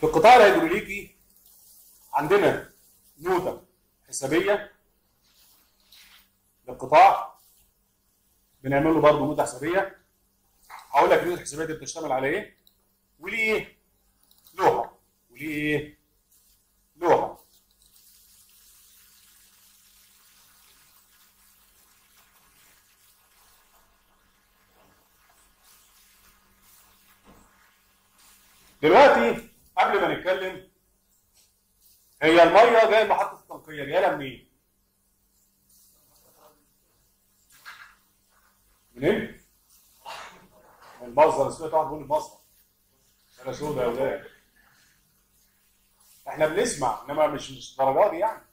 في القطاع الهيدروليكي عندنا نوتة حسابية للقطاع بنعمل له برضه نوتة حسابية هقول لك النوتة الحسابية دي بتشتمل على ايه وليه ايه لوحة وليه ايه لوحة دلوقتي قبل ما نتكلم هي الميه جايه محطه التنقيه جايه لها منين؟ منين؟ من المصدر سمعت واحد بيقول المصدر انا سودة يا ولاد احنا بنسمع انما مش مش درجات دي يعني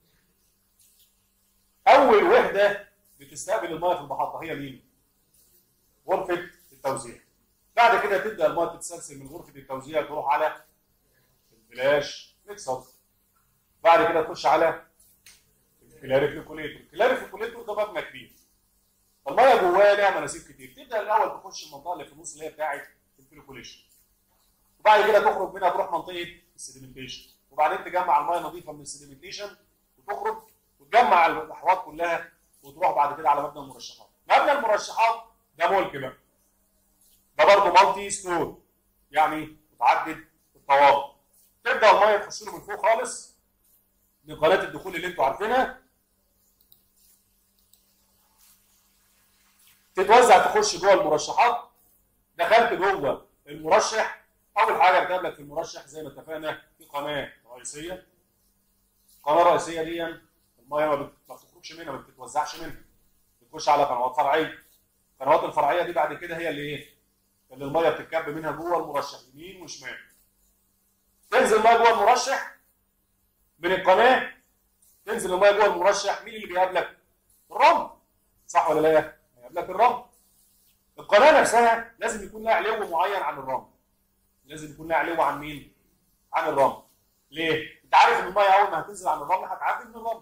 اول وحده بتستقبل الميه في المحطه هي مين؟ غرفه التوزيع بعد كده تبدا الميه تتسلسل من غرفه التوزيع تروح على الفلاش ميكسر بعد كده تخش على الكلاريفيكوليتور الكلاريفيكوليتور ده مبنى كبير الميه جواه لها مناسيب كتير تبدا الاول تخش المنطقه اللي في النص اللي هي بتاعه الفليكوليشن وبعد كده تخرج منها تروح منطقه السيديمنتيشن وبعدين تجمع الميه نظيفه من السيديمنتيشن وتخرج وتجمع الاحواض كلها وتروح بعد كده على مبنى المرشحات مبنى المرشحات ده ملك بقى ده برضه مالتي ستور يعني متعدد الطوابق تبدا الميه تخش له من فوق خالص من قناه الدخول اللي انتوا عارفينها تتوزع تخش جوه المرشحات دخلت جوه المرشح اول حاجه بتقابلك في المرشح زي ما اتفقنا في قناه رئيسيه القناه الرئيسيه دي الميه ما بت- ما بتخرجش منها ما بتتوزعش منها بتخش على قنوات فرعيه القنوات الفرعيه دي بعد كده هي اللي ايه اللي الميه بتتكب منها جوه المرشح يمين وشمال تنزل الميه جوه المرشح من القناه تنزل الميه جوه المرشح مين اللي بيقابلك؟ الرمل صح ولا لا؟ هيقابلك الرمل القناه نفسها لازم يكون لها علو معين عن الرمل لازم يكون لها علو عن مين؟ عن الرمل ليه؟ انت عارف ان الميه اول ما هتنزل عن الرمل هتعدي من الرمل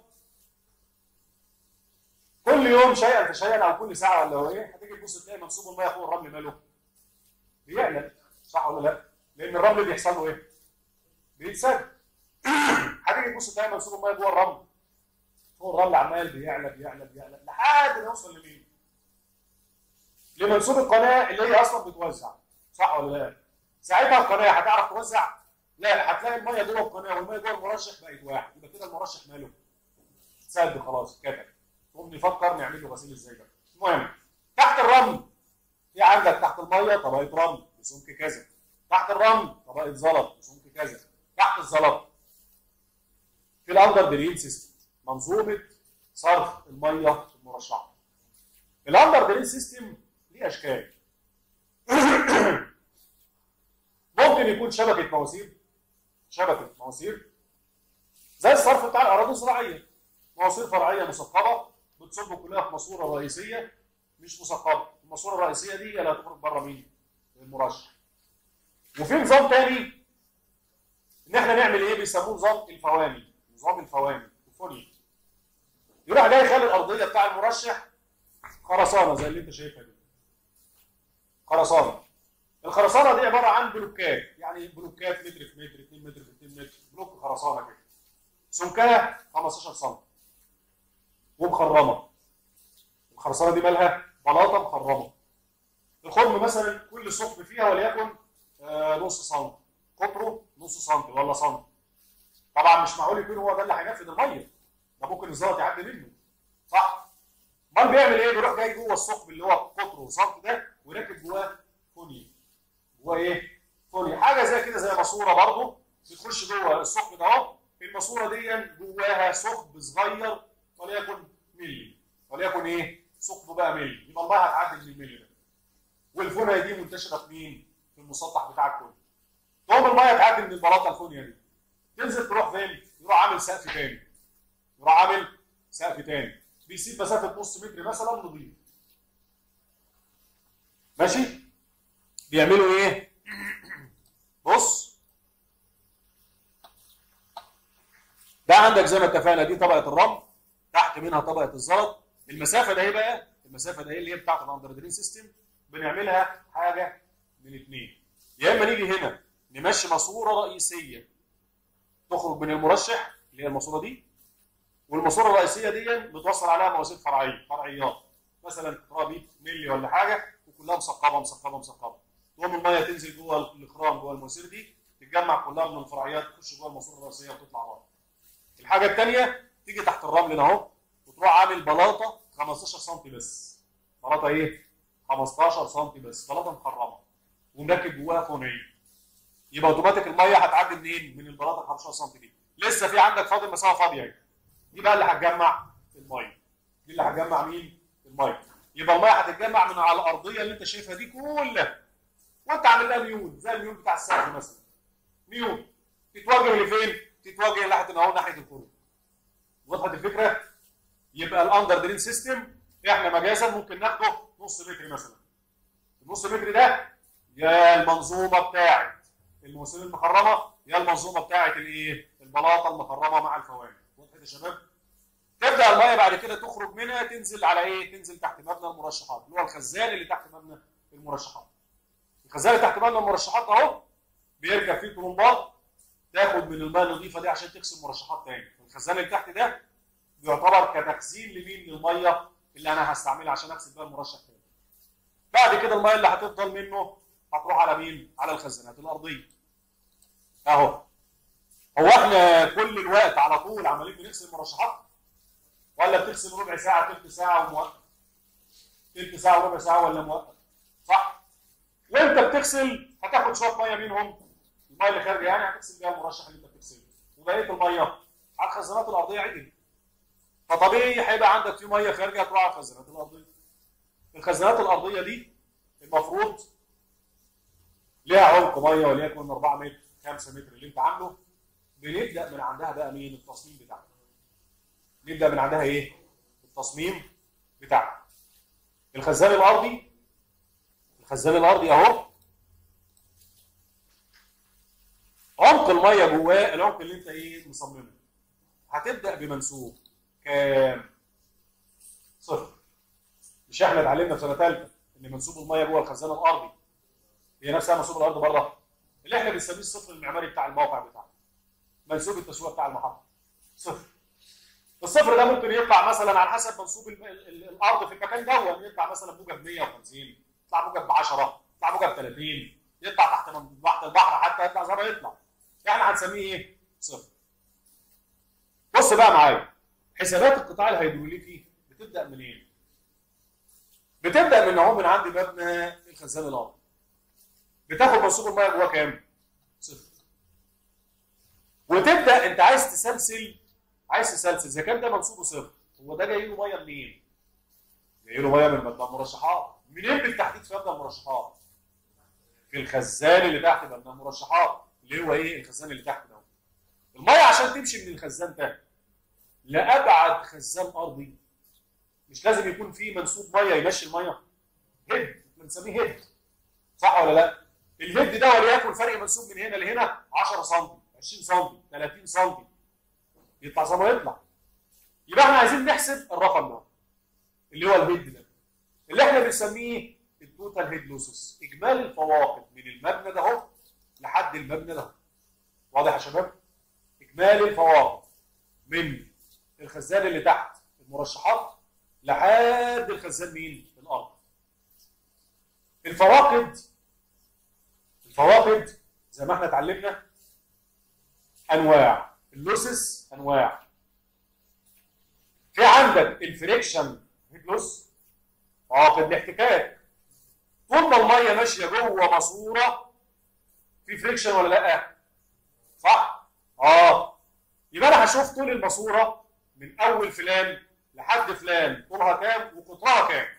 كل يوم شيئا فشيئا او كل ساعه ولا هو ايه هتيجي تبص تلاقي منسوب الميه فوق الرمل ماله؟ بيعلى صح ولا لا؟ لان الرمل بيحصل له ايه؟ بيتسد هتيجي تبص تلاقي منسوب الميه جوه الرمل فوق الرمل عمال بيعلى بيعلى بيعلى لحد ما يوصل لمين؟ لمنسوب القناه اللي هي اصلا بتوزع صح ولا لا؟ ساعتها القناه هتعرف توزع؟ لا هتلاقي الميه جوه القناه والميه جوه المرشح بقت واحد يبقى كده المرشح ماله؟ سد خلاص كده نقوم نفكر نعمل له غسيل ازاي بقى المهم تحت الرمل في عندك تحت الميه طبقه رمل بسمك كذا تحت الرمل طبقه زلط بسمك كذا تحت الزلط في الاندر درين سيستم منظومه صرف الميه المرشحه الاندر درين سيستم ليه اشكال ممكن يكون شبكه مواسير شبكه مواسير زي الصرف بتاع الاراضي الزراعيه مواسير فرعيه مثقبه بتصب كلها في ماسوره رئيسيه مش مثقبه الماسوره الرئيسيه دي لا تخرج بره مين؟ المرشح وفي نظام تاني ان احنا نعمل ايه بيسموه نظام الفوامي نظام الفوامي الفوني يروح جاي يخلي الارضيه بتاع المرشح خرسانه زي اللي انت شايفها دي خرسانه الخرسانه دي عباره عن بلوكات يعني بلوكات متر في متر 2 متر في 2 متر بلوك خرسانه كده سمكها 15 سم ومخرمه الخرسانه دي مالها بلاطه مخرمه الخرم مثلا كل ثقب فيها وليكن آه نص سم قطره نص سم ولا سم طبعا مش معقول يكون هو ده اللي هينفذ الميه ده ممكن الزلط يعدي منه صح امال بيعمل ايه بيروح جاي جوه الثقب اللي هو قطره سم ده وراكب جواه فوني جواه ايه فوني حاجه زي كده زي ماسوره برضه بتخش جوه الثقب ده اهو الماسوره دي جواها ثقب صغير وليكن ملي وليكن ايه ثقبه بقى ملي يبقى الميه هتعدي من الملي ده والفونيا دي منتشره في مين في المسطح بتاعك كله تقوم الميه تعدي من البلاطه الفونيا دي تنزل تروح فين يروح عامل سقف تاني يروح عامل سقف تاني بيسيب مسافه نص متر مثلا نضيف ماشي بيعملوا ايه بص ده عندك زي ما اتفقنا دي طبقه الرمل تحت منها طبقه الزلط المسافه ده ايه بقى المسافه ده ايه اللي هي بتاعت الاندر درين سيستم بنعملها حاجه من اثنين يا اما نيجي هنا نمشي ماسوره رئيسيه تخرج من المرشح اللي هي الماسوره دي والماسوره الرئيسيه دي بتوصل عليها مواسير فرعيه فرعيات مثلا قطره ملي ولا حاجه وكلها مثقبه مثقبه مثقبه تقوم الميه تنزل جوه الاخرام جوه المواسير دي تتجمع كلها من الفرعيات تخش جوه الماسوره الرئيسيه وتطلع بره. الحاجه الثانيه تيجي تحت الرمل هنا اهو وتروح عامل بلاطه 15 سم بس. بلاطه ايه؟ 15 سم بس، بلاطه مخرمه ومركب جواها فونيه. يبقى اوتوماتيك الميه هتعدي منين؟ من البلاطه 15 سم دي. لسه في عندك فاضل مسافه فاضيه اهي. دي بقى اللي هتجمع الميه. دي اللي هتجمع مين؟ الميه. يبقى الميه هتتجمع من على الارضيه اللي انت شايفها دي كلها. وانت عامل لها ميول زي الميول بتاع السقف مثلا. ميول تتوجه لفين؟ تتوجه ناحيه اهو ناحيه الخروج. وضحت الفكره؟ يبقى الاندر درين سيستم احنا مجازا ممكن ناخده نص متر مثلا. النص متر ده يا المنظومه بتاعت المواسير المخرمه يا المنظومه بتاعت الايه؟ البلاطه المخرمه مع الفواني. وضحت يا شباب؟ تبدا الميه بعد كده تخرج منها تنزل على ايه؟ تنزل تحت مبنى المرشحات اللي هو الخزان اللي تحت مبنى المرشحات. الخزان اللي تحت مبنى المرشحات اهو بيركب فيه طرمبات تاخد من الماء النظيفه دي عشان تغسل مرشحات تاني الخزان اللي تحت ده بيعتبر كتخزين لمين للميه اللي انا هستعملها عشان اغسل بيها المرشح تاني بعد كده الميه اللي هتفضل منه هتروح على مين على الخزانات الارضيه اهو هو احنا كل الوقت على طول عمالين بنغسل مرشحات ولا بتغسل ربع ساعه ثلث ساعه وموقف ثلث ساعه وربع ساعه ولا موقف صح وانت بتغسل هتاخد شويه ميه منهم الميه اللي خارجه يعني هتغسل بيها المرشح اللي انت بتغسله وبقيه الميه على الخزانات الارضيه عدل فطبيعي هيبقى عندك في ميه خارجه هتروح على الخزانات الارضيه الخزانات الارضيه دي المفروض ليها عمق ميه وليكن 4 متر 5 متر اللي انت عامله بنبدا من عندها بقى مين التصميم بتاعها نبدا من عندها ايه التصميم بتاعها الخزان الارضي الخزان الارضي اهو عمق الميه جواه العمق اللي انت ايه مصممه هتبدا بمنسوب كام صفر مش احنا اتعلمنا في سنه ثالثه ان منسوب الميه جوه الخزان الارضي هي نفسها منسوب الارض بره اللي احنا بنسميه الصفر المعماري بتاع الموقع بتاعنا منسوب التسويه بتاع المحطه صفر الصفر ده ممكن يطلع مثلا على حسب منسوب ال ال الارض في المكان ده يطلع مثلا موجب 150 يطلع موجب ب 10 يطلع موجب 30 يطلع تحت تحت البحر حتى يطلع زي ما يطلع احنا هنسميه ايه؟ صفر بص بقى معايا حسابات القطاع الهيدروليكي بتبدا منين؟ بتبدا من اهو من عند مبنى الخزان الارضي بتاخد منسوب الميه جواه كام؟ صفر وتبدا انت عايز تسلسل عايز تسلسل اذا كان ده منسوبه صفر هو ده جاي له ميه منين؟ جاي له ميه من مبنى المرشحات منين بالتحديد في مبنى المرشحات؟ في الخزان اللي تحت مبنى المرشحات اللي هو ايه الخزان اللي تحت ده الميه عشان تمشي من الخزان ده لابعد خزان ارضي مش لازم يكون فيه منسوب ميه يمشي الميه هيد بنسميه هيد صح ولا لا؟ الهيد ده وليكن فرق منسوب من هنا لهنا 10 سم 20 سم 30 سم يطلع زي ما يطلع يبقى احنا عايزين نحسب الرقم ده اللي هو الهيد ده اللي احنا بنسميه التوتال هيد لوسز اجمالي الفواقد من المبنى ده اهو لحد المبنى ده واضح يا شباب؟ اجمالي الفواقد من الخزان اللي تحت المرشحات لحد الخزان مين؟ الارض. الفواقد الفواقد زي ما احنا اتعلمنا انواع اللوسس انواع في عندك الفريكشن هيد لوس فواقد الاحتكاك طول ما الميه ماشيه جوه ماسوره في فريكشن ولا لا؟ صح؟ اه يبقى انا هشوف طول الماسوره من اول فلان لحد فلان طولها كام وقطرها كام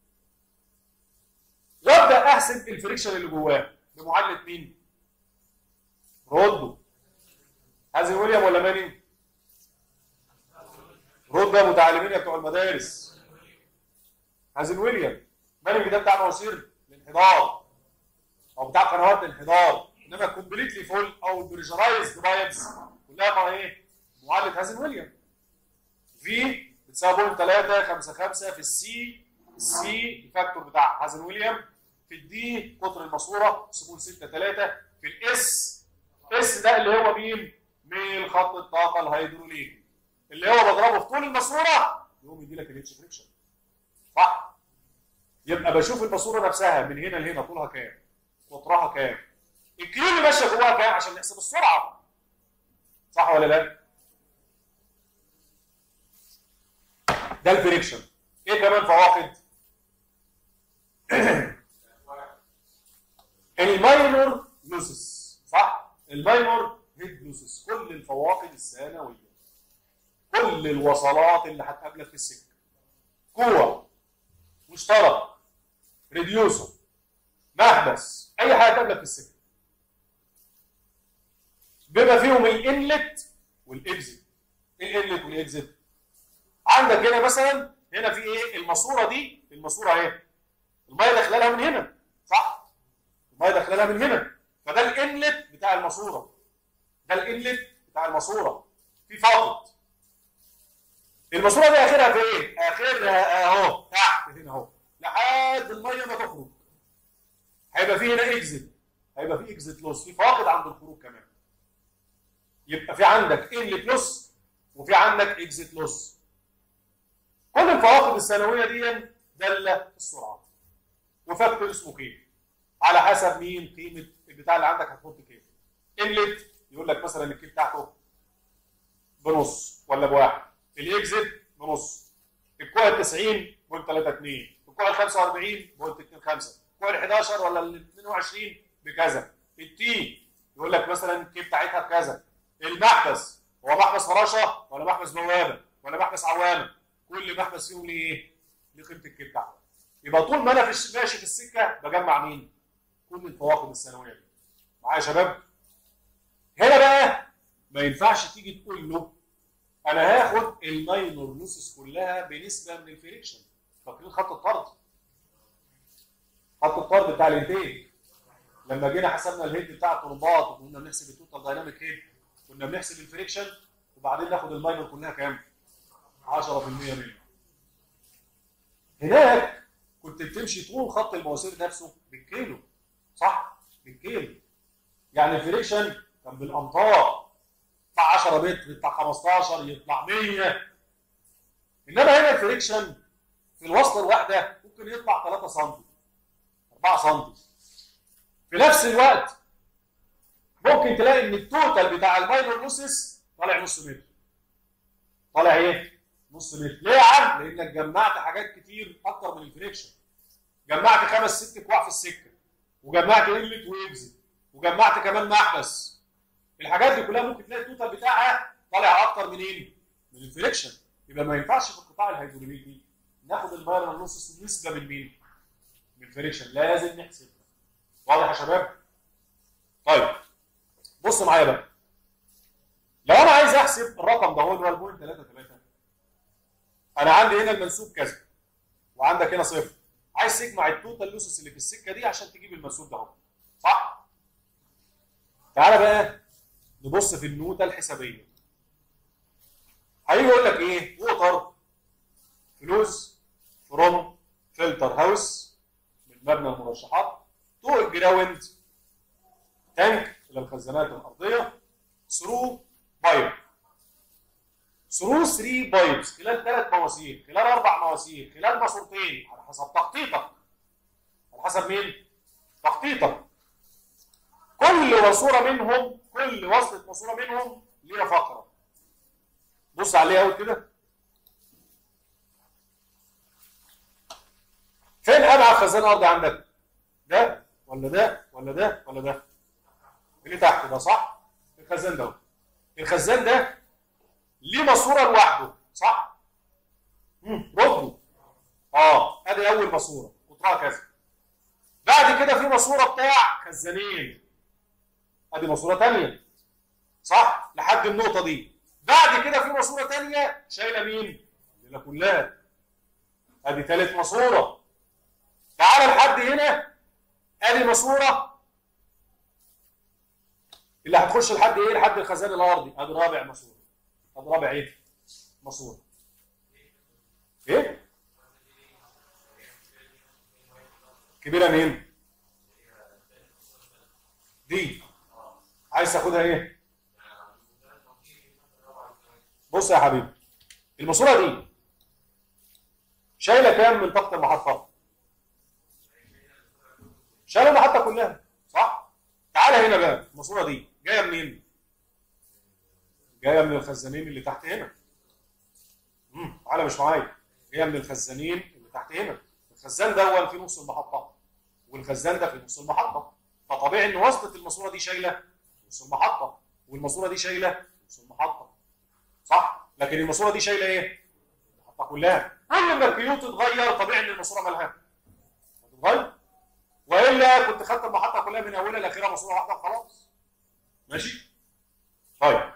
وابدا احسب الفريكشن اللي جواه بمعادله مين؟ ردوا هازن ويليام ولا ماني؟ رد يا متعلمين يا بتوع المدارس هازن ويليام ماني ده بتاع مواسير الانحدار او بتاع قنوات الانحدار انما كومبليتلي فول او البريشرايزد بايبس كلها مع ايه؟ معادله هازن ويليام في بتساوي 3 5 5 في السي السي الفاكتور بتاع هازن ويليام في الدي قطر الماسوره سمول 6 3 في الاس اس ده اللي هو مين؟ ميل خط الطاقه الهيدروليكي اللي هو بضربه في طول الماسوره يقوم يدي لك الاتش فريكشن صح؟ يبقى بشوف الماسوره نفسها من هنا لهنا طولها كام؟ قطرها كام؟ الكيلو اللي ماشيه جواها كام عشان نحسب السرعه صح ولا لا؟ ده الفريكشن ايه كمان فواقد؟ الماينور لوسس صح؟ الماينور هيد لوسس كل الفواقد الثانويه كل الوصلات اللي هتقابلك في السكه قوه مشترك ريديوسر محبس اي حاجه تقابلك في السكه بما فيهم الانلت والاكزit الانلت والاكزit عندك هنا مثلا هنا في ايه الماسوره دي الماسوره اهي الميه داخله لها من هنا صح الميه داخله لها من هنا فده الانلت بتاع الماسوره ده الانلت بتاع الماسوره في فاقد الماسوره دي اخرها فين اخرها اهو تحت هنا اهو لحد الميه ما تخرج هيبقى في هنا اكزit هيبقى في اكزit لوس في فاقد عند الخروج كمان يبقى في عندك انلت لوس وفي عندك اكزit لوس كل الفواقد الثانويه دي داله السرعه وفاكتور اسمه كي على حسب مين قيمه البتاع اللي عندك هتحط كام انلت يقول لك مثلا الكي بتاعته بنص ولا بواحد الاكزت بنص الكوع ال 90 بوينت 3 2 الكوع ال 45 بوينت 2 5 الكوع ال 11 ولا ال 22 بكذا التي يقول لك مثلا الكي بتاعتها بكذا المحبس هو محبس فراشه ولا محبس بوابه ولا محبس عوامه كل محبس فيهم ليه ايه؟ ليه قيمه الكي بتاعته يبقى طول ما انا في ماشي في السكه بجمع مين؟ كل الفواقد الثانويه دي معايا يا شباب؟ هنا بقى ما ينفعش تيجي تقول له انا هاخد الماينور لوسس كلها بنسبه من الفريكشن فاكرين خط الطرد خط الطرد بتاع الانتاج لما جينا حسبنا الهيد بتاع الطرمبات وكنا بنحسب التوتال دايناميك هيد كنا بنحسب الفريكشن وبعدين ناخد الماينور كلها كام 10% منه هناك كنت بتمشي طول خط المواسير نفسه بالكيلو صح بالكيلو يعني الفريكشن كان بالامتار بتاع 10 متر بتاع 15 يطلع 100 انما هنا الفريكشن في الوصله الواحده ممكن يطلع 3 سم 4 سم في نفس الوقت ممكن تلاقي ان التوتال بتاع الماينور لوسس طالع نص متر طالع ايه؟ نص متر ليه يا عم؟ لانك جمعت حاجات كتير اكتر من الفريكشن جمعت خمس ست كواع في السكه وجمعت قله واكزت وجمعت كمان محبس الحاجات دي كلها ممكن تلاقي التوتال بتاعها طالع اكتر منين؟ من الفريكشن يبقى ما ينفعش في القطاع الهيدروليكي ناخد الماينر لوسس نسبه من مين؟ من الفريكشن لازم نحسبها واضح يا شباب؟ طيب بص معايا بقى لو انا عايز احسب الرقم ده هو اللي هو البوينت 3 3 انا عندي هنا المنسوب كذا وعندك هنا صفر عايز تجمع التوتال لوسس اللي في السكه دي عشان تجيب المنسوب ده اهو صح؟ تعالى بقى نبص في النوتة الحسابية هيجي يقول لك ايه ووتر فلوس فروم فلتر هاوس من مبنى المرشحات تو الجراوند تانك الى الخزانات الارضيه ثرو بايب ثرو 3 بايبس خلال ثلاث مواسير خلال اربع مواسير خلال ماسورتين على حسب تخطيطك على حسب مين؟ تخطيطك كل ماسوره منهم كل وصله ماسوره منهم ليها فقره بص عليها اول كده فين ابعد خزان ارضي عندك؟ ده ولا ده ولا ده ولا ده؟ اللي تحت ده صح؟ الخزان ده الخزان ده ليه ماسوره لوحده صح؟ امم رده اه ادي اول ماسوره قطرها كذا بعد كده في ماسوره بتاع خزانين ادي ماسوره ثانيه صح لحد النقطه دي بعد كده في ماسوره ثانيه شايله مين الليله كلها ادي ثالث ماسوره تعال لحد هنا ادي ماسوره اللي هتخش لحد ايه لحد الخزان الارضي ادي رابع ماسوره ادي رابع ايه ماسوره ايه كبيره مين دي عايز تاخدها ايه بص يا حبيبي الماسوره دي شايله كام من طاقه المحطه شايله المحطه كلها صح تعالى هنا بقى الماسوره دي جايه منين جايه من الخزانين اللي تحت هنا امم تعالى مش معايا جايه من الخزانين اللي تحت هنا الخزان ده في نص المحطه والخزان ده في نص المحطه فطبيعي ان وصلة الماسوره دي شايله نص المحطه والماسوره دي شايله نص المحطه صح لكن الماسوره دي شايله ايه المحطه كلها كل ما الكيو تتغير طبيعي ان الماسوره مالها هتتغير والا كنت خدت المحطه كلها من اولها لاخرها ماسوره واحده وخلاص ماشي طيب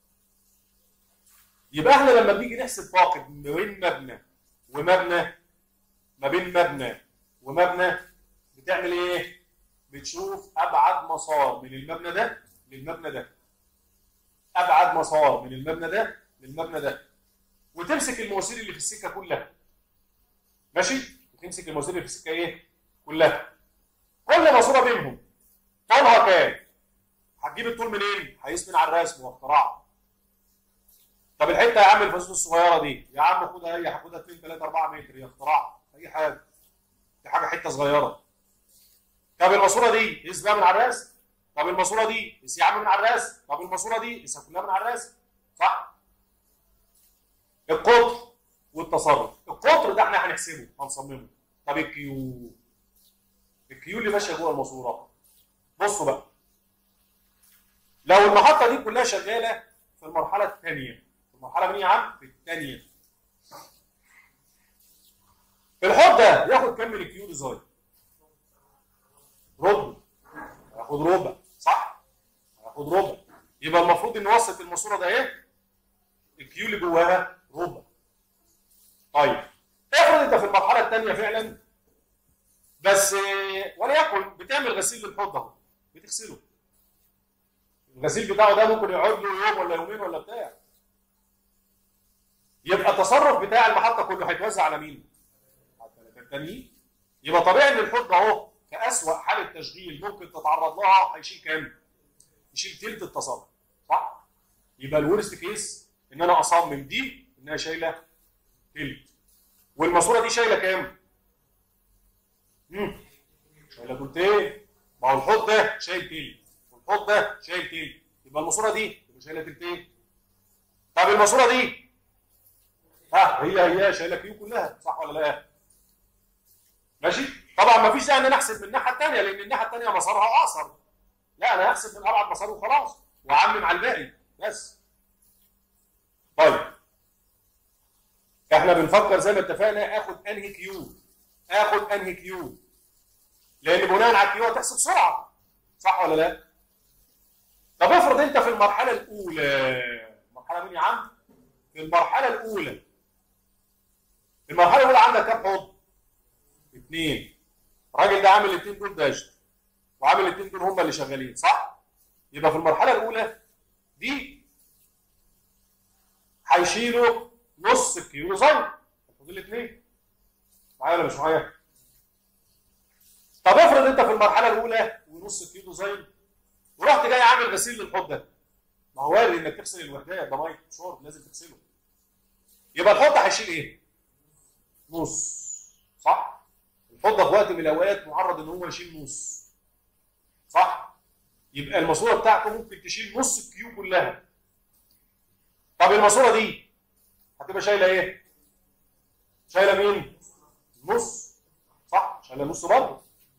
يبقى احنا لما بنيجي نحسب طاقه ما بين مبنى ومبنى ما بين مبنى ومبنى بتعمل ايه؟ بتشوف ابعد مسار من المبنى ده للمبنى ده. ابعد مسار من المبنى ده للمبنى ده. وتمسك المواسير اللي في السكه كلها. ماشي؟ وتمسك المواسير اللي في السكه ايه؟ كلها. كل ماسوره بينهم طولها كام؟ هتجيب الطول منين؟ هيقيس من على الرسم واختراع. طب الحته يا عم الفازوزه الصغيره دي يا عم خدها هي هاخدها 2 3 4 متر يا اختراع اي حاجه دي حاجه حته صغيره طب الماسوره دي قيس بقى من على الرسم طب الماسوره دي قيس يا عم من على الرسم طب الماسوره دي قيسها كلها من على الرسم صح القطر والتصرف القطر ده احنا هنحسبه هنصممه طب الكيو الكيو اللي ماشيه جوه الماسوره بصوا بقى لو المحطه دي كلها شغاله في المرحله الثانيه المرحله من يا عم في الثانيه الحوض ده ياخد كام من الكيو ديزاين ربع ياخد ربع صح ياخد ربع يبقى المفروض ان وسط الماسوره ده ايه الكيو اللي جواها ربع طيب افرض انت في المرحله الثانيه فعلا بس وليكن بتعمل غسيل للحوض اهو بتغسله الغسيل بتاعه ده ممكن يقعد له يوم ولا يومين ولا بتاع يبقى التصرف بتاع المحطه كله هيتوزع على مين؟ على الثلاثه التانيين يبقى طبيعي ان الحوض ده اهو كاسوأ حاله تشغيل ممكن تتعرض لها هيشيل كام؟ يشيل ثلث التصرف صح؟ يبقى الورست كيس ان انا اصمم دي انها شايله ثلث والماسوره دي شايله كام؟ امم شايله ثلثين ما هو الحوض ده شايل ثلث والحوض ده شايل ثلث يبقى الماسوره دي تبقى شايله ثلثين طب الماسوره دي ها هي هي شايله كيو كلها صح ولا لا؟ ماشي؟ طبعا ما فيش داعي ان انا احسب من الناحيه الثانيه لان الناحيه الثانيه مسارها اقصر لا انا هحسب من ابعد مسار وخلاص واعمم على الباقي بس طيب احنا بنفكر زي ما اتفقنا اخد انهي كيو اخد انهي كيو لان بناء على الكيو هتحسب سرعه صح ولا لا؟ طب افرض انت في المرحله الاولى المرحله مين يا عم؟ في المرحله الاولى المرحله الاولى عندك كام حوض؟ اثنين الراجل ده عامل الاثنين دول داش وعامل الاثنين دول هم اللي شغالين صح؟ يبقى في المرحله الاولى دي هيشيلوا نص الكيلو زي الحوض الاثنين معايا ولا مش معايا؟ طب افرض انت في المرحله الاولى ونص الكيلو زي ورحت جاي عامل غسيل للحوض ده ما هو وارد انك تغسل الوحدات ده ميه شرب لازم تغسله يبقى الحوض هيشيل ايه؟ نص صح؟ الحوض في وقت من الاوقات معرض ان هو يشيل نص صح؟ يبقى الماسوره بتاعته ممكن تشيل نص الكيو كلها طب الماسوره دي هتبقى شايله ايه؟ شايله مين؟ نص صح؟ شايله نص برضه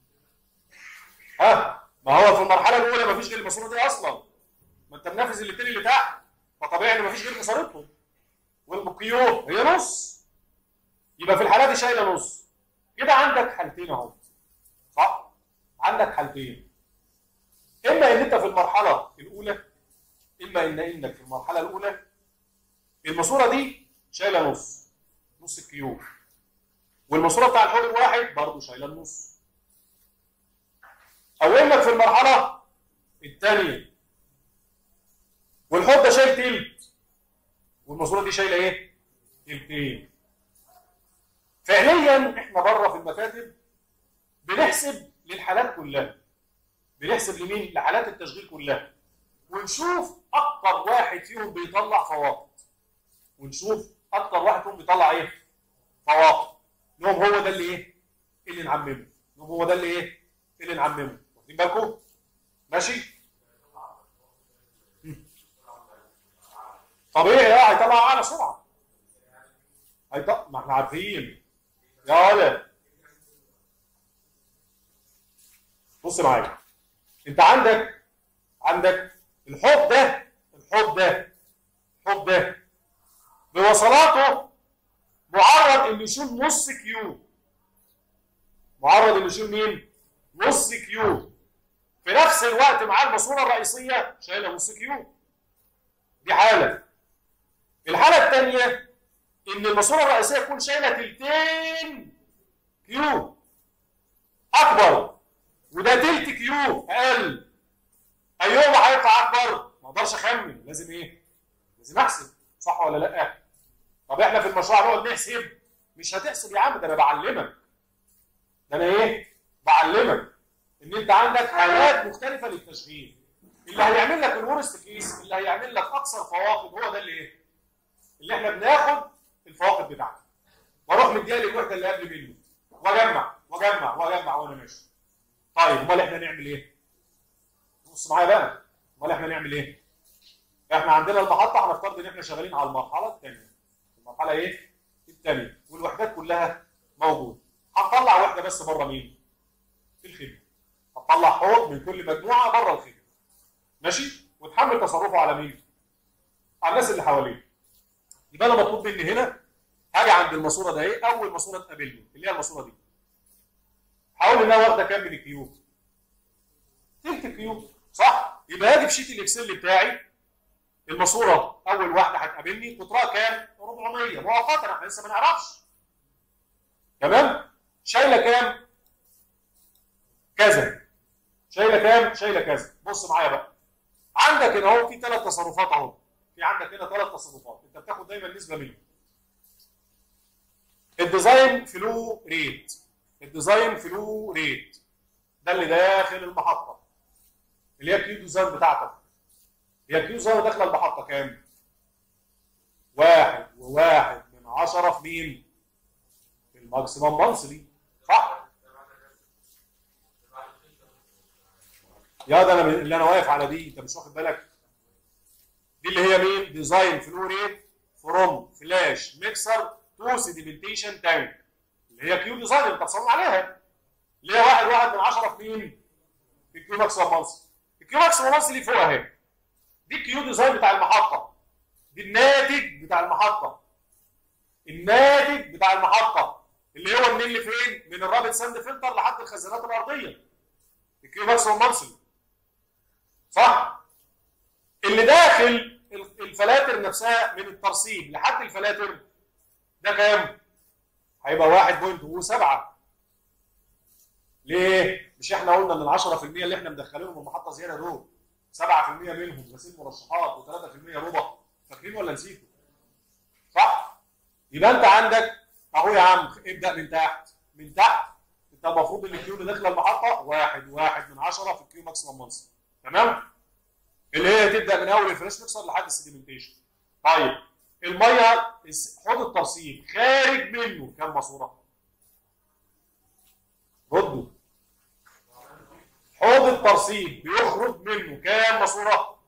ها ما هو في المرحله الاولى ما فيش غير الماسوره دي اصلا ما انت منافس الاثنين اللي تحت فطبيعي ان ما فيش غير مسارتهم والكيو هي نص يبقى في الحاله دي شايله نص كده عندك حالتين اهو صح عندك حالتين اما ان انت في المرحله الاولى اما ان انك في المرحله الاولى الماسوره دي شايله نص نص الكيو والماسوره بتاع الحوض الواحد برضه شايله النص او انك في المرحله الثانيه والحوض ده شايل تلت والماسوره دي شايله ايه؟ تلتين فعليا احنا بره في المكاتب بنحسب للحالات كلها بنحسب لمين؟ لحالات التشغيل كلها ونشوف اكتر واحد فيهم بيطلع فواقد ونشوف اكتر واحد فيهم بيطلع ايه فواقد نقوم هو ده اللي ايه اللي نعممه نقوم هو ده اللي ايه اللي نعممه واخدين بالكم ماشي طبيعي اه هيطلع اعلى سرعه هيطلع ما احنا عارفين يا ولد بص معايا انت عندك عندك الحوض ده الحوض ده الحوض ده بوصلاته معرض انه يشيل نص كيو معرض انه يشيل مين؟ نص كيو في نفس الوقت مع الماسوره الرئيسيه شايله نص كيو دي حاله الحاله الثانيه ان الماسوره الرئيسيه تكون شايله تلتين كيو اكبر وده تلت كيو اقل ايهما هيطلع اكبر؟ ما اقدرش اخمن لازم ايه؟ لازم احسب صح ولا لا؟ طب احنا في المشروع نقعد نحسب مش هتحسب يا عم ده انا بعلمك ده انا ايه؟ بعلمك ان انت عندك حالات مختلفه للتشغيل اللي هيعمل لك الورست كيس اللي هيعمل لك اكثر فواقد هو ده اللي ايه؟ اللي احنا بناخد الفواقد بتاعته واروح مديها للوحده اللي قبل منه واجمع واجمع واجمع وانا ماشي طيب امال احنا نعمل ايه؟ بص معايا بقى امال احنا نعمل ايه؟ احنا عندنا المحطه هنفترض ان احنا شغالين على المرحله الثانيه المرحله ايه؟ الثانيه والوحدات كلها موجوده هنطلع وحده بس بره مين؟ في الخدمه هتطلع حوض من كل مجموعه بره الخدمه ماشي؟ وتحمل تصرفه على مين؟ على الناس اللي حواليه يبقى انا مطلوب مني هنا هاجي عند الماسوره ده ايه؟ اول ماسوره تقابلني اللي هي الماسوره دي هقول انها واخده كام من الكيو؟ تلت كيو صح؟ يبقى هاجي في شيت الاكسل بتاعي الماسوره اول واحده هتقابلني قطرها كام؟ 400 مؤقتا احنا لسه ما نعرفش تمام؟ شايله كام؟ كذا شايله كام؟ شايله كذا بص معايا بقى عندك هنا اهو في ثلاث تصرفات اهو في عندك هنا ثلاث تصرفات انت بتاخد دايما نسبه منهم الديزاين فلو ريت الديزاين فلو ريت ده اللي داخل المحطه اللي هي كيو ديزاين بتاعتك هي كيو ديزاين داخله المحطه كام؟ واحد وواحد من عشرة في مين؟ في الماكسيمم مانثلي صح؟ يا ده انا اللي انا واقف على دي انت مش واخد بالك؟ دي اللي هي مين؟ ديزاين فلو ريت فروم فلاش ميكسر تو سيديمنتيشن تانك اللي هي كيو ديزاين انت بتصمم عليها اللي هي واحد واحد من عشرة في مين؟ في الكيو ماكسيمم مانثلي الكيو ماكسيمم مانثلي فوق اهي دي الكيو ديزاين بتاع المحطه دي الناتج بتاع المحطه الناتج بتاع المحطه اللي هو منين لفين؟ من الرابط ساند فلتر لحد الخزانات الارضيه الكيو ماكسيمم مانثلي صح؟ اللي داخل الفلاتر نفسها من الترسيب لحد الفلاتر ده كام؟ هيبقى 1.7 ليه؟ مش احنا قلنا ان ال 10% اللي احنا مدخلينهم المحطه زياده دول 7% منهم غسيل مرشحات و3% ربع فاكرين ولا نسيتوا؟ صح؟ يبقى انت عندك اهو يا عم ابدا من تحت من تحت انت المفروض ان الكيو اللي داخله المحطه واحد واحد من 10 في الكيو ماكسيمم مانث تمام؟ اللي هي تبدا من اول الفريش ميكسر لحد السيديمنتيشن طيب الميه حوض الترسيب خارج منه كام ماسوره؟ ردوا حوض الترسيب بيخرج منه كام ماسوره؟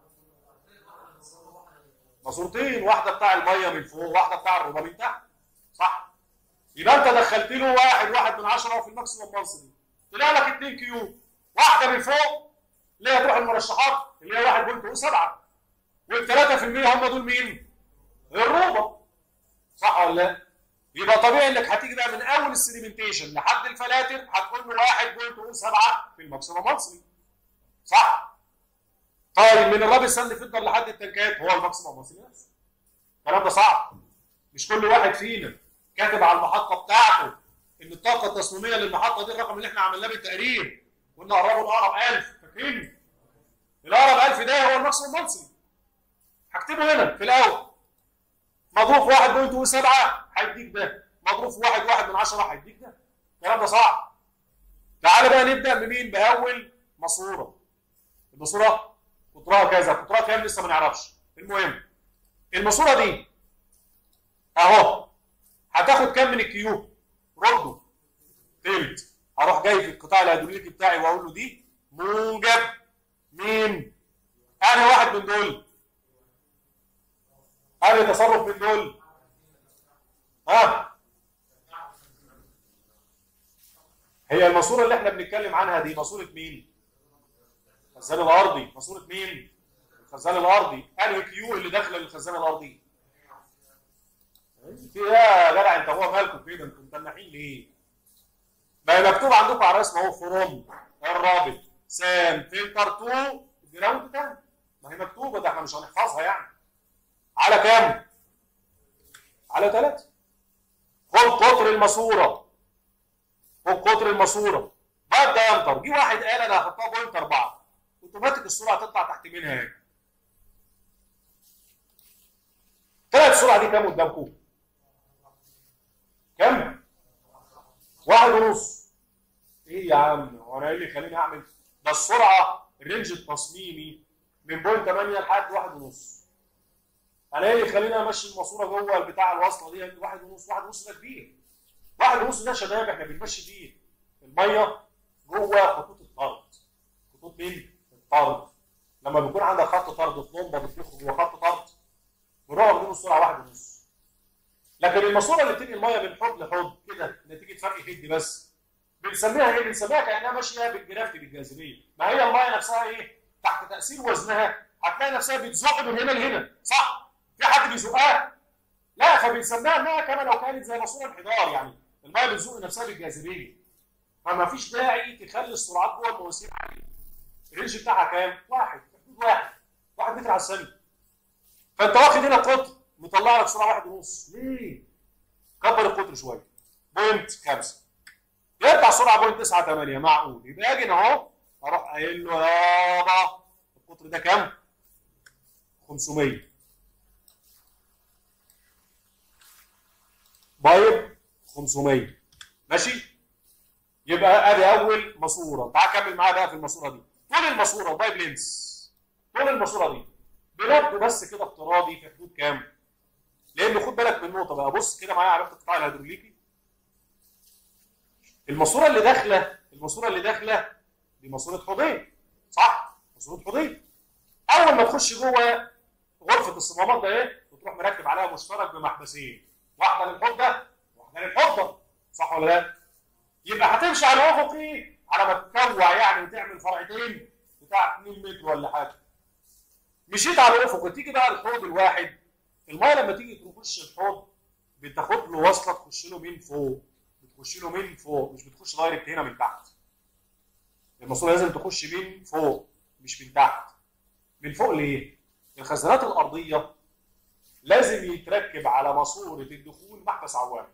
ماسورتين واحده بتاع الميه من فوق واحده بتاع الربا من تحت صح؟ يبقى انت دخلت له واحد واحد من عشره في الماكسيموم مانثلي طلع لك 2 كيو واحده من فوق اللي هي تروح المرشحات اللي هي 1.7 وال 3% هم دول مين؟ الربا صح ولا لا؟ يبقى طبيعي انك هتيجي بقى من اول السيديمنتيشن لحد الفلاتر هتقول له 1.7 في الماكسيموم مانثلي صح؟ طيب من الرابط ساند فلتر لحد التنكات هو الماكسيموم مانثلي نفسه الكلام ده صعب مش كل واحد فينا كاتب على المحطه بتاعته ان الطاقه التصميميه للمحطه دي الرقم اللي احنا عملناه بالتقرير قلنا قربوا الاقرب 1000 فاكرين؟ الاقرب 1000 ده هو الماكسيموم مانثلي هكتبه هنا في الاول مضروب 1.7 هيديك ده مضروب في 1 1 من 10 هيديك ده الكلام ده صعب تعال بقى نبدا بمين باول ماسوره الماسوره قطرها كذا قطرها كام لسه ما نعرفش المهم الماسوره دي اهو هتاخد كام من الكيوب رده تلت هروح جاي في القطاع الهيدروليكي بتاعي واقول له دي موجب مين انا واحد من دول انا تصرف من دول ها هي الماسوره اللي احنا بنتكلم عنها دي ماسوره مين الخزان الارضي ماسوره مين الخزان الارضي انهي كيو اللي داخله للخزان الارضي في ايه يا جدع انت هو مالكم كده انتوا متنحين ليه ما هي مكتوب عندكم على الرسم اهو فروم الرابط سام فلتر 2 الجراوند بتاعنا ما هي مكتوبه ده احنا مش هنحفظها يعني على كام؟ على 3 خد قطر الماسوره خد قطر الماسوره بعد ده ينطر جه واحد قال انا هحطها بوينت 4 اوتوماتيك السرعه تطلع تحت منها هنا طلعت السرعه دي كام قدامكم؟ كام؟ واحد ونص ايه يا عم هو انا ايه اللي يخليني اعمل ده السرعه الرينج التصميمي من بوينت 8 لحد واحد ونص انا ايه اللي يخليني امشي الماسوره جوه بتاع الوصله دي واحد ونص واحد ونص ده كبير واحد ونص ده يا شباب احنا بنمشي فيه الميه جوه خطوط الطرد خطوط مين؟ الطرد لما بيكون عندك خط طرد في لمبه بتدخل جوه خط طرد بنقعد واخدين السرعه واحد ونص لكن الماسوره اللي بتنقل الميه من حوض لحوض كده نتيجه فرق هد بس بنسميها ايه؟ بنسميها كانها ماشيه بالجرافت بالجاذبيه ما هي الميه نفسها ايه؟ تحت تاثير وزنها هتلاقي نفسها بتزق من هنا لهنا صح؟ في حد بيزقها؟ لا فبنسميها انها كما لو كانت زي ماسوره انحدار يعني الميه بتزق نفسها بالجاذبيه فما فيش داعي تخلي السرعات جوه المواسير عاليه الرينج بتاعها كام؟ واحد حدود واحد واحد متر على الثانيه فانت واخد هنا قطر مطلع لك سرعه واحد ونص ليه؟ كبر القطر شويه بوينت خمسه يطلع سرعه بوينت 9 8 معقول يبقى اجي هنا اهو اروح قايل له يابا القطر ده كام؟ 500 بايب 500 ماشي؟ يبقى ادي اول ماسوره تعال كمل معايا بقى في الماسوره دي طول الماسوره بايب لينس طول الماسوره دي بلد بس كده افتراضي في حدود كام؟ لان خد بالك من نقطه بقى بص كده معايا على القطاع الهيدروليكي الماسوره اللي داخله الماسوره اللي داخله دي ماسوره حوضين صح؟ ماسوره حوضين اول ما تخش جوه غرفه الصمامات ده ايه؟ وتروح مركب عليها مشترك بمحبسين واحده للحوض ده واحده للحوض ده صح ولا لا؟ يبقى هتمشي على افقي على ما تكوع يعني وتعمل فرعتين بتاع 2 متر ولا حاجه مشيت على افق تيجي بقى الحوض الواحد الميه لما تيجي تخش الحوض بتاخد له وصله تخش له من فوق بتخش له من فوق مش بتخش دايركت هنا من تحت الماسوره لازم تخش من فوق مش من تحت من فوق ليه؟ الخزانات الارضيه لازم يتركب على ماسوره الدخول محبس عوامه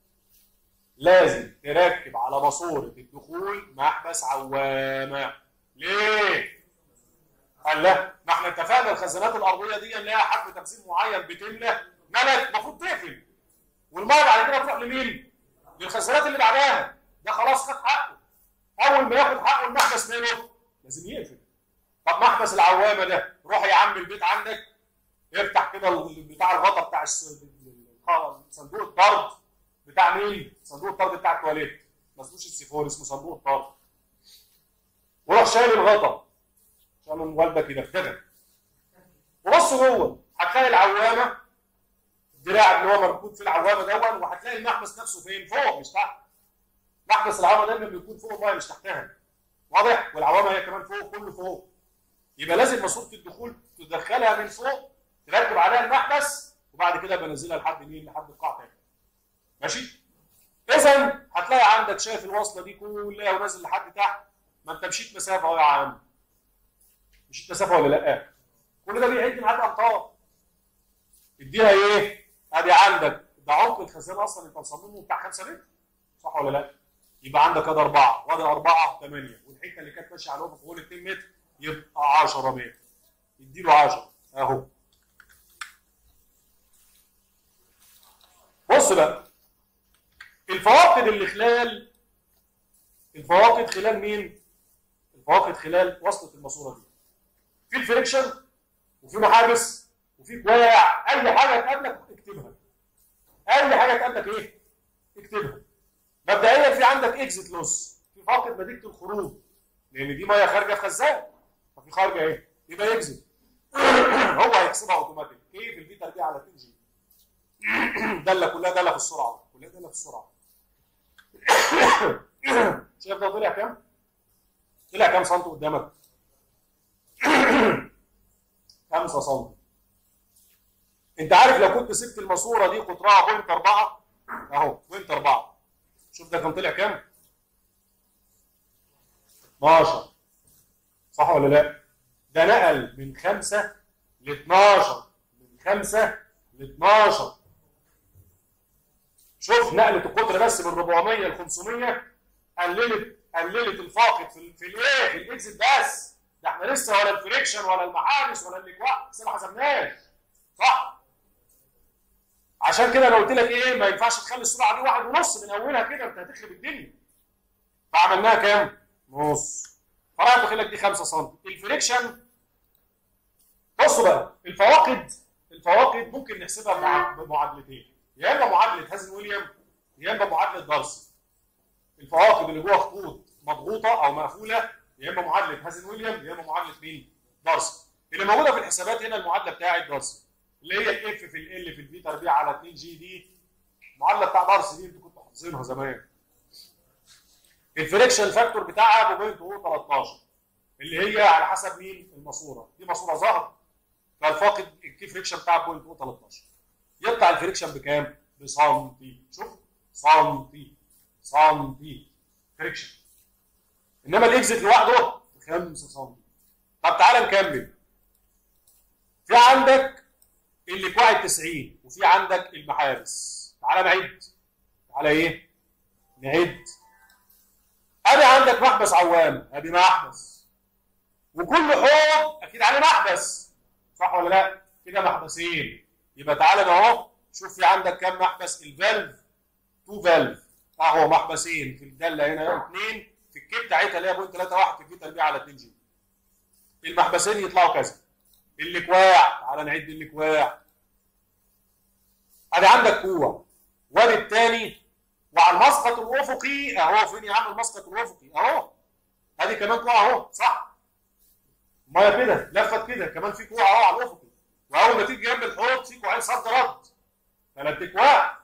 لازم تركب على ماسوره الدخول محبس عوامه ليه؟ قال لا ما احنا اتفقنا الخزانات الارضيه دي لها حجم تخزين معين بتملى ملت المفروض تقفل والميه بعد كده تروح لمين؟ للخزانات اللي بعدها ده خلاص خد حقه اول ما ياخد حقه المحبس ماله؟ لازم يقفل طب محبس العوامه ده روح يا عم البيت عندك افتح كده بتاع الغطا بتاع صندوق الطرد بتاع مين؟ صندوق الطرد بتاع التواليت ما اسموش السيفون اسمه صندوق الطرد وروح شايل الغطا عشان والدك يدغدغك وبص جوه هتلاقي العوامه الدراع اللي هو مربوط في العوامه دون وهتلاقي المحبس نفسه فين؟ فوق مش تحت محبس العوامه دايما بيكون فوق الميه مش تحتها واضح؟ والعوامه هي كمان فوق كله فوق يبقى لازم ماسوره الدخول تدخلها من فوق تركب عليها المحبس وبعد كده بنزلها لحد مين؟ لحد القاع تاني ماشي؟ اذا هتلاقي عندك شايف الوصله دي كلها ونازل لحد تحت ما انت مشيت مسافه اهو يا عم مشيت مسافه ولا لا؟ كل ده بيعد معاك امتار اديها ايه؟ ادي عندك ده عمق الخزان اصلا انت مصممه بتاع 5 متر صح ولا لا؟ يبقى عندك ادي اربعه وادي اربعه 8 والحته اللي كانت ماشيه على الافق فوق 2 متر يبقى 10 متر اديله 10 اهو بص بقى الفواقد اللي خلال الفواقد خلال مين؟ الفواقد خلال وصلة الماسورة دي في الفريكشن وفي محابس وفي كواع اي حاجه تقابلك اكتبها اي حاجه تقابلك ايه اكتبها مبدئيا في عندك اكزيت لوس في فاقد نتيجه الخروج لان دي ميه خارجه في خزان ففي خارجه ايه يبقى يكذب هو هيحسبها اوتوماتيك كيف الفي تربيع على 2 جي داله كلها داله في السرعه كلها داله في السرعه شايف ده طلع كام؟ طلع كام سم قدامك؟ 5 سم انت عارف لو كنت سبت الماسوره دي قطرها بوينت 4 اهو بوينت 4 شوف ده كان طلع كام؟ 12 صح ولا لا؟ ده نقل من 5 ل 12 من 5 ل 12 شوف نقلة القطر بس من 400 ل 500 قللت قللت الفاقد في في الايه؟ في الاكزيت بس ده احنا لسه ولا الفريكشن ولا المحابس ولا الاجواء لسه ما حسبناش صح؟ عشان كده انا قلت لك ايه ما ينفعش تخلي السرعه دي واحد ونص من اولها كده انت هتخرب الدنيا فعملناها كام؟ نص فراح داخل لك دي 5 سم الفريكشن بصوا بقى الفواقد الفواقد ممكن نحسبها بمعادلتين يا اما معادله هازن ويليام يا اما معادله دارسي الفواقد اللي جوه خطوط مضغوطه او مقفوله يا اما معادله هازن ويليام يا اما معادله مين؟ دارسي اللي موجوده في الحسابات هنا المعادله بتاعت دارسي اللي هي الاف في ال في الفي تربيع على 2 جي دي المعادله بتاع دارسي دي انتوا كنتوا حافظينها زمان الفريكشن فاكتور بتاعها ب 13 اللي هي على حسب مين الماسوره دي ماسوره ظهر فالفاقد الكي فريكشن بتاعها ب 13 يطلع الفريكشن بكام؟ بسنتي شوف سنتي سنتي فريكشن انما الاكزيت لوحده 5 سم طب تعالى نكمل في عندك الليكواعي 90 وفي عندك المحابس تعالى نعد تعالى ايه؟ نعد ادي عندك محبس عوام ادي محبس وكل حوض اكيد عليه محبس صح ولا لا؟ كده محبسين يبقى تعالى اهو شوف في عندك كام محبس الفالف تو فالف اهو محبسين في الداله هنا اثنين في الكيب بتاعتها اللي هي بوينت 3 1 في الفي تربيع على 2 جي المحبسين يطلعوا كذا اللكواع تعالى نعد اللكواع ادي عندك كوع وادي الثاني وعلى المسقط الافقي اهو فين يا عم المسقط الافقي اهو ادي كمان كوع اهو صح ميه كده لفت كده كمان في كوع اهو على الافقي واول ما تيجي جنب الحوض في كوعين صد رد ثلاث اكواع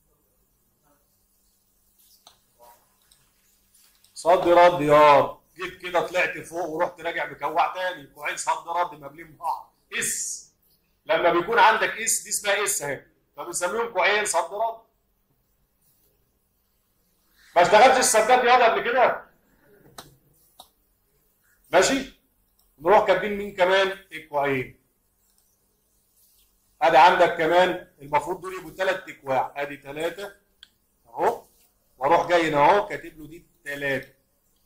صد رد ياض جيت كده طلعت فوق ورحت راجع مكوع تاني كوعين صد رد مقابلين بعض اس لما بيكون عندك اس دي اسمها اس اهي فبنسميهم كوعين صد رد ما اشتغلتش السدات ياض قبل كده ماشي نروح كاتبين مين كمان الكوعين ادي عندك كمان المفروض دول يبقوا ثلاث اكواع ادي ثلاثه اهو واروح جاي هنا اهو كاتب له دي ثلاثه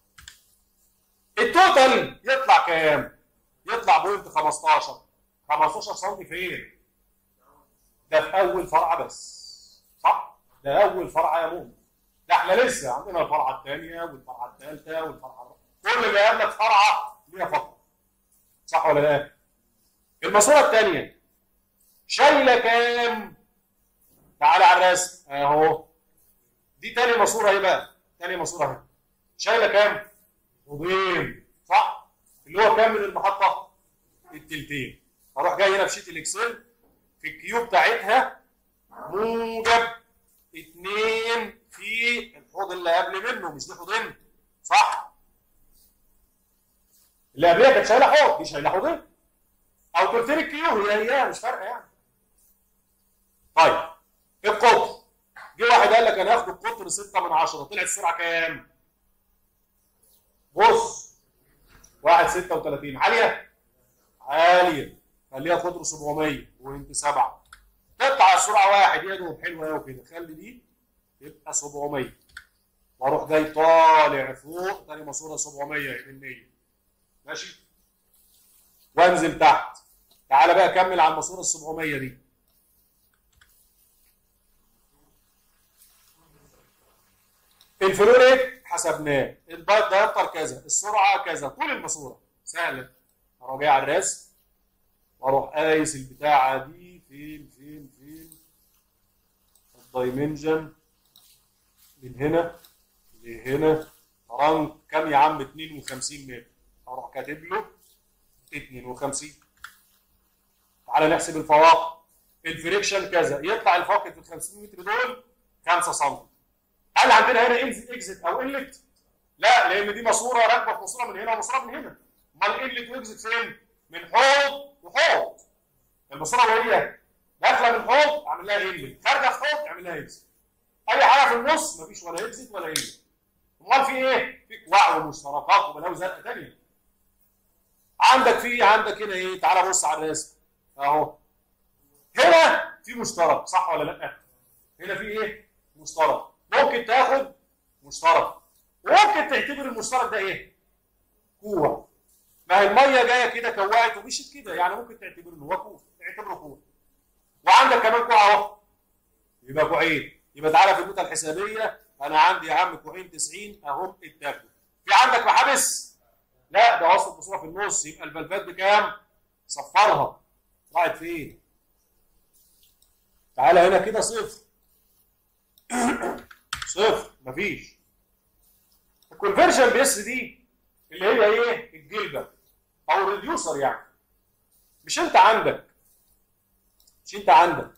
التوتال يطلع كام؟ يطلع بوينت 15 15 سم فين؟ ده في اول فرع بس صح؟ ده اول فرع يا مؤمن ده احنا لسه عندنا الفرعه الثانيه والفرعه الثالثه والفرعه الرابعه كل ما يقابلك فرعه ليها فتره صح ولا لا؟ الماسوره الثانيه شايله كام؟ تعالى على الرسم اهو دي تاني ماسوره ايه بقى؟ تاني ماسوره اهي شايله كام؟ حوضين صح؟ اللي هو كام من المحطه؟ التلتين اروح جاي هنا في شيت الاكسل في الكيو بتاعتها موجب اتنين في الحوض اللي قبل منه مش دي حوضين صح؟ اللي قبلها كانت شايله حوض دي شايله حوضين او تلتين الكيو هي هي مش فارقه يعني طيب القطر جه واحد قال لك انا هاخد القطر 6 من 10 طلعت السرعه كام؟ بص 1 36 عاليه عاليه خليها قطر 700 وانت 7 تقطع السرعه واحد يا دوب حلوه قوي كده خلي دي يبقى 700 واروح جاي طالع فوق تاني ماسوره 700 من 100 ماشي وانزل تحت تعالى بقى كمل على الماسوره ال 700 دي الفلو ريت حسبناه البايت دايرتر كذا السرعه كذا طول الماسوره سهله اروح جاي على الرسم واروح قايس البتاعه دي فين فين فين الدايمنشن من هنا لهنا رانك كام يا عم 52 متر اروح كاتب له 52 تعالى نحسب الفواقع الفريكشن كذا يطلع الفاقد في ال 50 متر دول 5 سم هل عندنا هنا اكزت او انلت؟ لا لان دي ماسوره راكبه في ماسوره من هنا وماسوره من هنا امال انلت واكزت فين؟ من حوض وحوض الماسوره وهي داخله من حوض اعمل لها انلت خارجه في حوض اعمل لها اكزت اي حاجه في النص مفيش ولا اكزت ولا انلت امال في ايه؟ في وعي ومشتركات وبلاوي زرقاء ثانيه عندك في عندك هنا ايه؟ تعالى بص على الرسم اهو هنا في مشترك صح ولا لا؟ هنا في ايه؟ مشترك ممكن تاخد مشترك وممكن تعتبر المشترك ده ايه؟ كوع ما هي الميه جايه كده كوعت ومشت كده يعني ممكن تعتبر ان هو كوع تعتبره كوع وعندك كمان كوع اهو يبقى كوعين يبقى تعالى في النقطه الحسابيه انا عندي يا عم كوعين 90 اهم اتاخدوا في عندك محابس لا ده وسط مصوره في النص يبقى البلبات بكام؟ صفرها راحت فين؟ تعالى هنا كده صفر صفر مفيش الكونفرجن بيس دي اللي هي ايه؟ الجلبه او الريديوسر يعني مش انت عندك مش انت عندك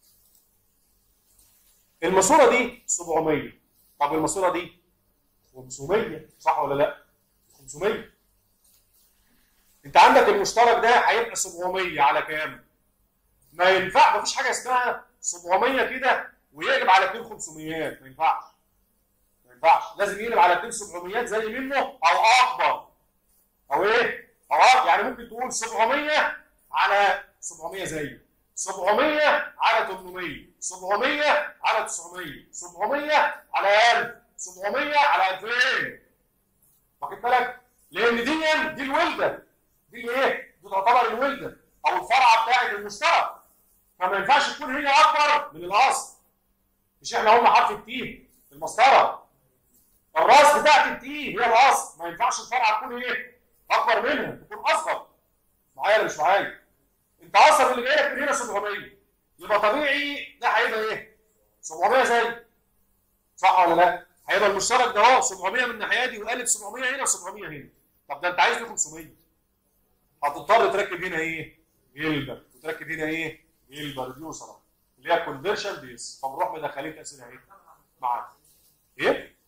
الماسوره دي 700 طب الماسوره دي 500 صح ولا لا؟ 500 انت عندك المشترك ده هيبقى 700 على كام؟ ما ينفع مفيش حاجه اسمها 700 كده ويقلب على 2 500 ما ينفعش ما ينفعش لازم يقلب على 2 700 زي منه او اكبر او ايه؟ او أكبر. يعني ممكن تقول 700 على 700 زيه 700 على 800 700 على 900 700 على 1000 700 على 2000 واخد بالك؟ لان دي دي الولده دي ايه؟ دي تعتبر الولده او الفرعه بتاعت المشترك فما ينفعش تكون هي اكبر من الاصل مش احنا قلنا حرف التي في المسطره الراس بتاعت التي هي الاصل ما ينفعش الفرعه تكون ايه؟ اكبر منها تكون اصغر معايا ولا مش معايا؟ انت اصلا اللي جاي لك من هنا 700 يبقى طبيعي ده هيبقى ايه؟ 700 زي صح ولا لا؟ هيبقى المشترك ده اهو 700 من الناحيه دي وقالب 700 هنا و700 هنا طب ده انت عايز 500 هتضطر تركب هنا ايه؟ جلبه وتركب هنا ايه؟ جلبه ريديوسر اللي هي كونفرشن بيس فنروح مدخلين تاثير اهي معاك ايه؟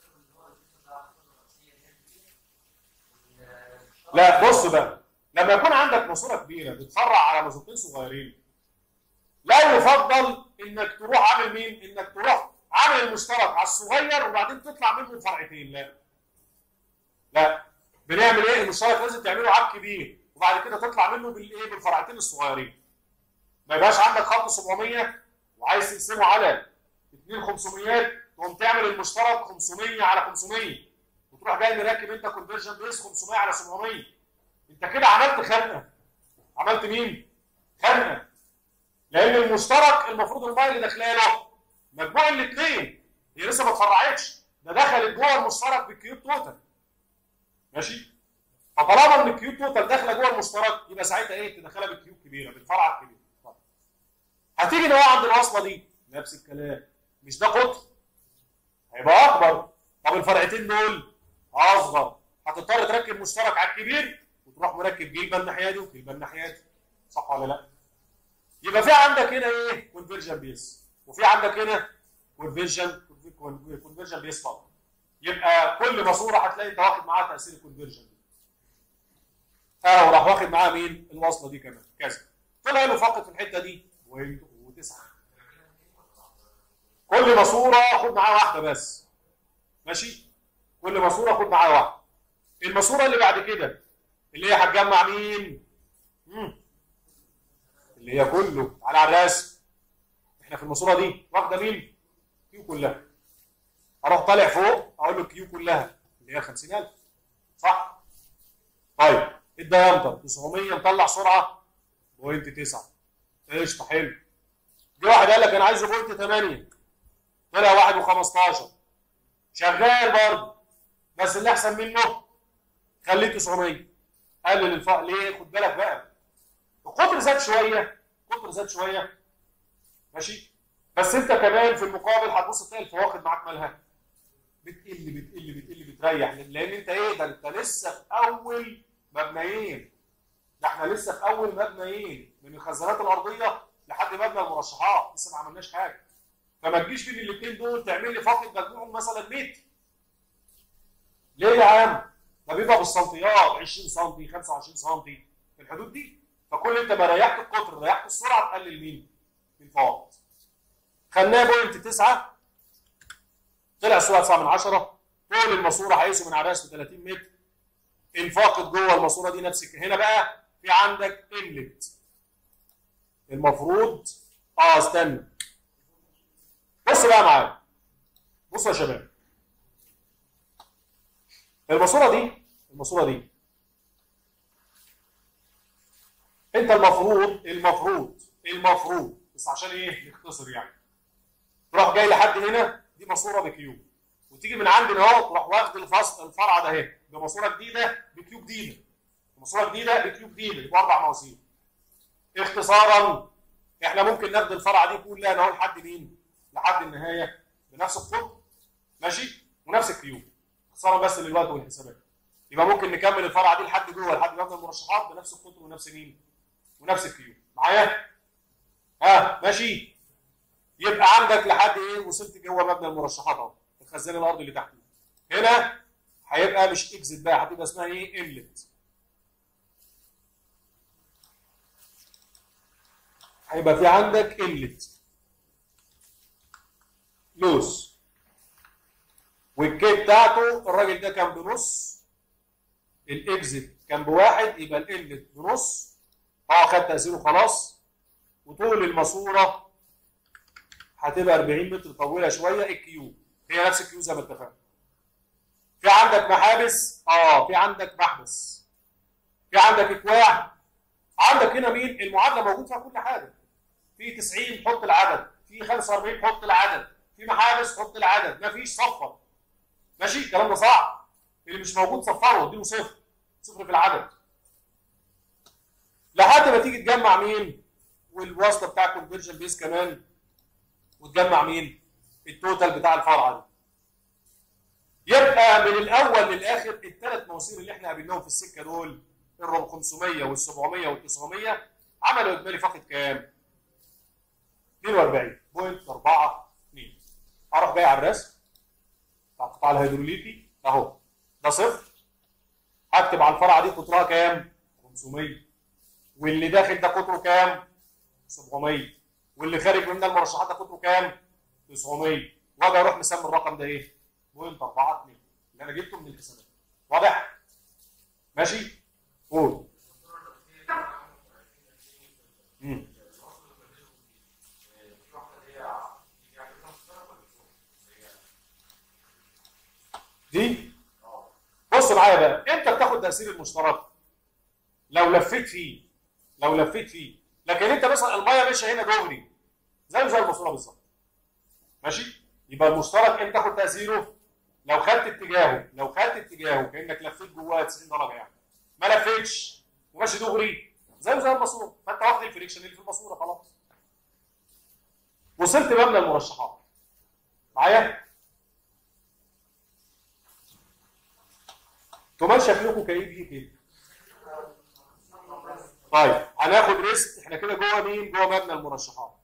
لا بص بقى لما يكون عندك ماسوره كبيره بتفرع على ماسورتين صغيرين لا يفضل انك تروح عامل مين؟ انك تروح عامل المشترك على الصغير وبعدين تطلع منه فرعتين لا لا بنعمل ايه؟ المشترك لازم تعمله عاب كبير وبعد كده تطلع منه بالايه؟ بالفرعتين الصغيرين ما يبقاش عندك خط 700 وعايز تقسمه على 2 500 تقوم تعمل المشترك 500 على 500 وتروح جاي مركب انت كونفرجن بيس 500 على 700 انت كده عملت خنقه عملت مين؟ خنقه لان المشترك المفروض الميه اللي داخله له مجموع الاثنين هي لسه ما اتفرعتش ده دخلت جوه المشترك بالكيوب توتال ماشي؟ فطالما ان الكيوب توتال داخله جوه المشترك يبقى ساعتها ايه؟ تدخلها بالكيوب كبيره بالفرع الكبير طيب. هتيجي بقى عند الوصله دي نفس الكلام مش ده قطر هيبقى اكبر طب الفرعتين دول اصغر هتضطر تركب مشترك على الكبير وتروح مركب جيبه الناحيه دي وجيبه الناحيه دي صح ولا لا؟ يبقى في عندك هنا ايه؟ كونفرجن بيس وفي عندك هنا كونفرجن كونفرجن بيس طبعا يبقى كل ماسوره هتلاقي انت واخد معاها تاثير الكونفرجن دي اه وراح واخد معاها مين؟ الوصله دي كمان كذا طلع له فقط في الحته دي بوينت وتسعه كل ماسوره خد معاها واحده بس ماشي؟ كل ماسوره خد معاها واحده الماسوره اللي بعد كده اللي هي هتجمع مين؟ مم. اللي هي كله على الرسم احنا في الماسوره دي واخده مين؟ كيو كلها اروح طالع فوق اقول له كيو كلها اللي هي 50000 صح؟ طيب الديامتر 900 مطلع سرعه بوينت 9 قشطه حلو جه واحد قال لك انا عايزه بوينت 8 طلع واحد و15 شغال برضه بس اللي احسن منه خليه 900 قلل الفرق ليه خد بالك بقى القطر زاد شويه القطر زاد شويه ماشي بس انت كمان في المقابل هتبص تلاقي الفواقد معاك مالها بتقل بتقل بتقل بتريح لان انت ايه ده انت لسه في اول مبنيين ده احنا لسه في اول مبنيين من الخزانات الارضيه لحد مبنى المرشحات لسه ما عملناش حاجه فما تجيش بين الاثنين دول تعمل لي فاقد مجموعهم مثلا متر ليه يا عم؟ ده بيبقى بالسنتيات 20 سم 25 سم في الحدود دي فكل انت ما ريحت القطر ريحت السرعه تقلل مين؟ الفواقد خليناها بوينت 9 طلع السرعه 9 من 10 طول الماسوره هيقيسه من عراس ل 30 متر الفاقد جوه الماسوره دي نفس هنا بقى في عندك انلت المفروض اه استنى بص بقى معايا بصوا يا شباب الماسوره دي الماسوره دي انت المفروض المفروض المفروض بس عشان ايه نختصر يعني تروح جاي لحد هنا دي ماسوره بكيو وتيجي من عندنا اهو تروح واخد الفصل الفرع ده اهي بماسوره جديده بكيو جديده ماسوره جديده بكيو جديده يبقى اربع مواسير اختصارا احنا ممكن ناخد الفرعه دي كلها اهو لحد مين؟ لحد النهايه بنفس القطر ماشي ونفس الكيو اختصارا بس للوقت والحسابات يبقى ممكن نكمل الفرعه دي لحد جوه لحد مبنى المرشحات بنفس القطر ونفس مين؟ ونفس الكيو معايا؟ ها ماشي؟ يبقى عندك لحد ايه وصلت جوه مبنى المرشحات اهو الخزان الارضي اللي تحته هنا هيبقى مش اكزit بقى هتبقى اسمها ايه؟ انلت هيبقى في عندك انلت لوز والكي بتاعته الراجل ده كان بنص الاكزت كان بواحد يبقى الانلت بنص اه خد تاثيره خلاص وطول الماسوره هتبقى 40 متر طويله شويه الكيو هي نفس الكيو زي ما اتفقنا في عندك محابس اه في عندك محبس في عندك اكواع عندك هنا مين المعادله موجود فيها كل حاجه في 90 حط العدد في 45 حط العدد في محابس حط العدد ما فيش صفر ماشي الكلام ده صعب اللي مش موجود صفره اديله صفر صفر في العدد لحد ما تيجي تجمع مين والواسطه بتاع الكونفرجن بيس كمان وتجمع مين التوتال بتاع الفرعه دي يبقى من الاول للاخر الثلاث مواسير اللي احنا قابلناهم في السكه دول ال 500 وال 700 وال 900 عملوا اجمالي فقط كام؟ 42.42 اروح جاي على الرسم بتاع القطاع الهيدروليكي اهو ده صفر هكتب على الفرعه دي قطرها كام؟ 500 واللي داخل ده قطره كام؟ 700 واللي خارج من المرشحات ده قطره كام؟ 900 واجي اروح مسمي الرقم ده ايه؟ بوينت 4 2 اللي انا جبته من الحسابات واضح؟ ماشي؟ قول مم. دي بص معايا بقى انت بتاخد تاثير المشترك لو لفيت فيه لو لفيت فيه لكن انت مثلا الميه ماشيه هنا دغري زي زي الماسوره بالظبط ماشي يبقى المشترك انت تاخد تاثيره لو خدت اتجاهه لو خدت اتجاهه كانك لفيت جواه 90 درجه يعني ما لفيتش وماشي دغري زي زي الماسوره فانت واخد الفريكشن اللي في الماسوره خلاص وصلت مبنى المرشحات معايا كمان شكلكم كئيب ليه كده طيب هناخد ريست احنا كده جوه مين جوه مبنى المرشحات